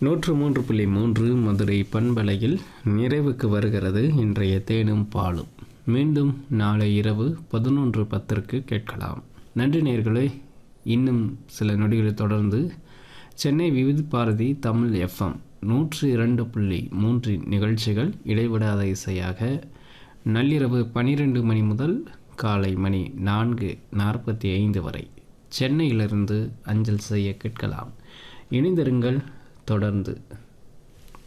நூற்று மூன்று புள்ளி மூன்று மதுரை பண்பலையில் நிறைவுக்கு வருகிறது இன்றைய தேனும் பாலும் மீண்டும் நாளை இரவு பதினொன்று பத்திற்கு கேட்கலாம் நன்றி நேர்களே இன்னும் சில நொடிகளை தொடர்ந்து சென்னை விவித் பாரதி தமிழ் எஃப்எம் நூற்று இரண்டு புள்ளி மூன்று நிகழ்ச்சிகள் இடைவிடாத இசையாக நள்ளிரவு பனிரெண்டு மணி முதல் காலை மணி நான்கு நாற்பத்தி ஐந்து வரை சென்னையிலிருந்து அஞ்சல் செய்ய கேட்கலாம் இணைந்திருங்கள் தொடர்ந்து